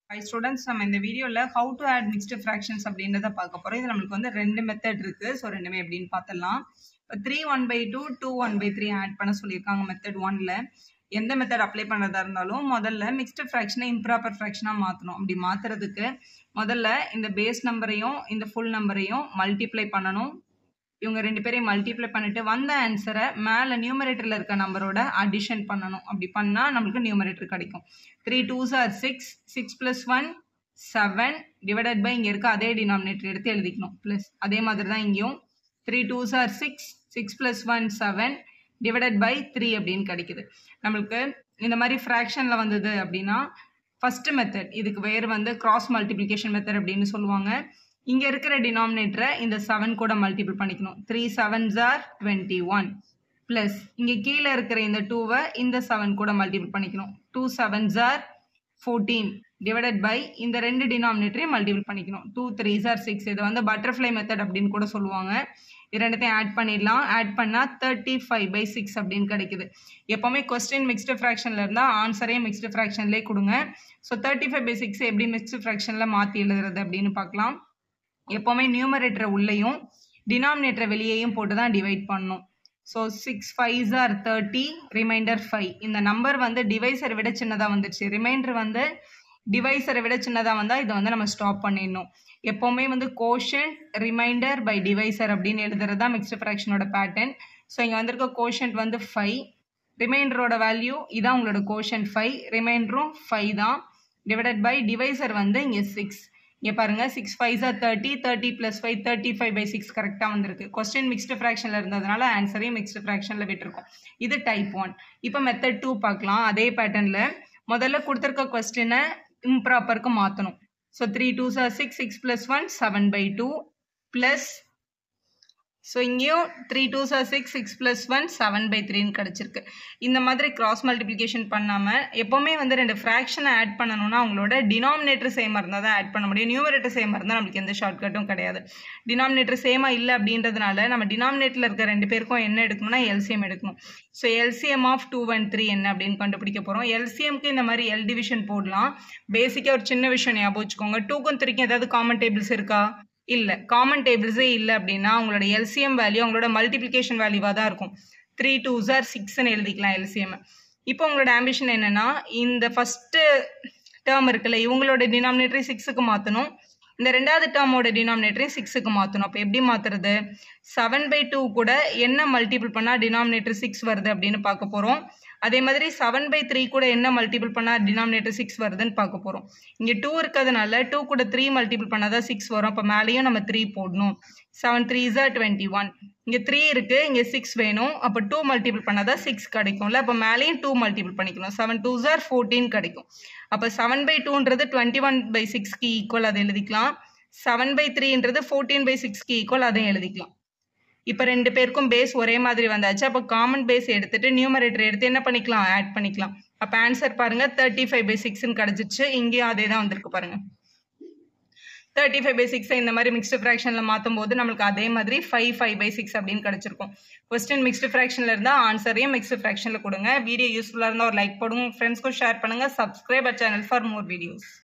high students நம்ம இந்த வீடியோவில் how to add mixed fractions அப்படின்றத பார்க்க போகிறோம் இது நம்மளுக்கு வந்து ரெண்டு மெத்தட் இருக்குது ஸோ ரெண்டுமே எப்படின்னு பார்த்துடலாம் இப்போ three one by two two one by three add பண்ண சொல்லியிருக்காங்க மெத்தட் ஒனில் எந்த மெத்தட் அப்ளை பண்ணுறதா இருந்தாலும் முதல்ல மிக்ஸ்டு ஃப்ராக்ஷனை இம்ப்ராப்பர் ஃப்ராக்ஷனாக மாற்றணும் அப்படி மாற்றுறதுக்கு முதல்ல இந்த பேஸ் நம்பரையும் இந்த ஃபுல் நம்பரையும் மல்டிப்ளை பண்ணணும் இவங்க ரெண்டு பேரையும் மல்டிப்ளை பண்ணிட்டு வந்த ஆன்சரை மேலே நியூமரேட்டரில் இருக்க நம்பரோட அடிஷன் பண்ணணும் அப்படி பண்ணால் நம்மளுக்கு நியூமரேட்டர் கிடைக்கும் three twos are six six plus one seven divided by இங்கே இருக்க அதே டினாமினேட்டர் எடுத்து எழுதிக்கணும் ப்ளஸ் அதே மாதிரி தான் இங்கேயும் three twos are six six plus one seven divided by three அப்படின்னு கிடைக்குது நம்மளுக்கு இந்த மாதிரி ஃப்ராக்ஷனில் வந்தது அப்படின்னா ஃபஸ்ட்டு மெத்தட் இதுக்கு வேறு வந்து கிராஸ் மல்டிப்ளிகேஷன் மெத்தட் அப்படின்னு சொல்லுவாங்க இங்கே இருக்கிற டினாமினேட்டரை இந்த செவன் கூட மல்டிபிள் பண்ணிக்கணும் three sevens are twenty one plus இங்கே கீழே இருக்கிற இந்த டூவை இந்த செவன் கூட மல்டிபிள் பண்ணிக்கணும் two sevens are fourteen divided by இந்த ரெண்டு டினாமினேட்டரையும் மல்டிபிள் பண்ணிக்கணும் டூ த்ரீஸ் ஆர் சிக்ஸ் இது வந்து பட்டர்ஃப்ளை மெத்தட் அப்படின்னு கூட சொல்லுவாங்க இது ரெண்டுத்தையும் ஆட் பண்ணிடலாம் ஆட் பண்ணால் தேர்ட்டி ஃபைவ் பை சிக்ஸ் அப்படின்னு கிடைக்குது எப்போவுமே கொஸ்டின் மிக்ஸ்டு ஃப்ராக்ஷனில் இருந்தால் ஆன்சரே மிக்ஸ்டு ஃப்ராக்ஷன்லேயே கொடுங்க so thirty five by six எப்படி மிக்ஸ்டு ஃப்ராக்ஷனில் மாற்றி எழுதுறது அப்படின்னு பார்க்கலாம் எப்போவுமே நியூமரேட்டரை உள்ளேயும் டினாமினேட்டரை வெளியேயும் போட்டு தான் டிவைட் பண்ணணும் so six fives are thirty remainder five இந்த நம்பர் வந்து டிவைஸரை விட சின்னதாக வந்துடுச்சு ரிமைண்டர் வந்து டிவைஸரை விட சின்னதாக வந்தால் இதை வந்து நம்ம ஸ்டாப் பண்ணிடணும் எப்போவுமே வந்து கோஷன் ரிமைண்டர் பை டிவைசர் அப்படின்னு எழுதுறது தான் மிக்ஸ்டு ஃப்ராக்ஷனோட பேட்டர்ன் ஸோ இங்கே வந்திருக்க கோஷன்ட் வந்து ஃபைவ் ரிமைண்டரோட வேல்யூ இதான் உங்களோட கோஷன் ஃபைவ் ரிமைண்டரும் ஃபைவ் தான் டிவைடட் பை டிவைசர் வந்து இங்கே சிக்ஸ் இங்கே பாருங்கள் six five are thirty thirty plus five thirty five by six கரெக்டாக வந்திருக்கு கொஸ்டின் மிக்ஸ்டு ஃப்ராக்ஷனில் இருந்ததுனால ஆன்சரையும் மிக்ஸ்டு ஃப்ராக்ஷனில் விட்டுருக்கோம் இது டைப் ஒன் இப்போ மெத்தட் டூ பார்க்கலாம் அதே பேட்டர்னில் முதல்ல கொடுத்துருக்க கொஸ்டினை இம்ப்ராப்பருக்கு மாற்றணும் so three two are six six plus one seven by two plus so இங்கேயும் three two are six six plus one seven by த்ரீன்னு கிடச்சிருக்கு இந்த மாதிரி கிராஸ் மல்டிப்ளிகேஷன் பண்ணாமல் எப்போவுமே வந்து ரெண்டு ஃப்ராக்ஷனை ஆட் பண்ணணும்னா அவங்களோட டினாமினேட்டர் சேமாக இருந்தால் தான் ஆட் பண்ண முடியும் நியூமரேட்டர் சேமாக இருந்தால் நம்மளுக்கு எந்த ஷார்ட்கட்டும் கிடையாது டினாமினேட்டர் சேமாக இல்லை அப்படின்றதுனால நம்ம டினாமினேட்டரில் இருக்க ரெண்டு பேருக்கும் என்ன எடுக்கணும்னா எல்சிஎம் எடுக்கணும் so LCM of two one three என்ன அப்படின்னு கண்டுபிடிக்க போகிறோம் எல்சிஎம்க்கு இந்த மாதிரி எல் டிவிஷன் போடலாம் பேசிக்காக ஒரு சின்ன விஷயம் ஞாபகம் வச்சுக்கோங்க டூக்கும் த்ரீக்கும் ஏதாவது காமன் டேபிள்ஸ் இருக்கா இல்லை காமன் டேபிள்ஸே இல்லை அப்படின்னா உங்களோட எல்சிஎம் வேல்யூ உங்களோட மல்டிப்ளிகேஷன் வேல்யூவாக தான் இருக்கும் த்ரீ டூ சார் சிக்ஸ்ன்னு எழுதிக்கலாம் எல்சிஎம் இப்போ உங்களோட ஆம்பிஷன் என்னென்னா இந்த ஃபஸ்ட்டு டேர்ம் இருக்குல்ல இவங்களோட டினாமினேட்டரை சிக்ஸுக்கு மாற்றணும் இந்த ரெண்டாவது டேர்மோட டினாமினேட்டரையும் சிக்ஸுக்கு மாற்றணும் அப்போ எப்படி மாற்றுறது செவன் பை டூ கூட என்ன மல்டிபிள் பண்ணால் டினாமினேட்டர் சிக்ஸ் வருது அப்படின்னு பார்க்க போகிறோம் அதே மாதிரி செவன் பை த்ரீ கூட என்ன மல்டிபிள் பண்ணால் டினாமினேட்டர் சிக்ஸ் வருதுன்னு பார்க்க போகிறோம் இங்கே டூ இருக்கிறதுனால டூ கூட த்ரீ மல்டிபிள் பண்ணால் தான் சிக்ஸ் வரும் அப்போ மேலேயும் நம்ம த்ரீ போடணும் seven three are twenty one இங்கே த்ரீ இருக்குது இங்கே சிக்ஸ் வேணும் அப்போ டூ மல்டிபிள் பண்ணால் தான் சிக்ஸ் கிடைக்கும்ல அப்போ மேலேயும் டூ மல்டிபிள் பண்ணிக்கணும் செவன் டூ ஜார் ஃபோர்டீன் கிடைக்கும் அப்போ செவன் பை டூன்றது டுவெண்ட்டி ஒன் பை சிக்ஸ்க்கு ஈக்குவல் அதை எழுதிக்கலாம் செவன் பை த்ரீன்றது ஃபோர்டீன் பை சிக்ஸ்க்கு ஈக்குவல் அதையும் எழுதிக்கலாம் இப்போ ரெண்டு பேருக்கும் பேஸ் ஒரே மாதிரி வந்தாச்சு அப்போ காமன் பேஸ் எடுத்துட்டு நியூமரேட்டர் எடுத்து என்ன பண்ணிக்கலாம் ஆட் பண்ணிக்கலாம் அப்போ ஆன்சர் பாருங்க தேர்ட்டி ஃபைவ் பை சிக்ஸ்னு கிடச்சிச்சு இங்கேயும் அதே தான் வந்திருக்கு பாருங்க தேர்ட்டி ஃபைவ் பை சிக்ஸை இந்த மாதிரி மிக்ஸ்டு ஃப்ராக்ஷனில் மாற்றும் போது நம்மளுக்கு அதே மாதிரி ஃபைவ் ஃபைவ் பை சிக்ஸ் அப்படின்னு கிடச்சிருக்கும் கொஸ்டின் மிக்ஸ்டு ஃப்ராக்ஷனில் இருந்தால் ஆன்சரையும் மிக்ஸ்டு ஃப்ராக்ஷனில் கொடுங்க வீடியோ யூஸ்ஃபுல்லாக இருந்தால் ஒரு லைக் போடுங்க ஃப்ரெண்ட்ஸ்க்கும் ஷேர் பண்ணுங்கள் subscribe channel for more videos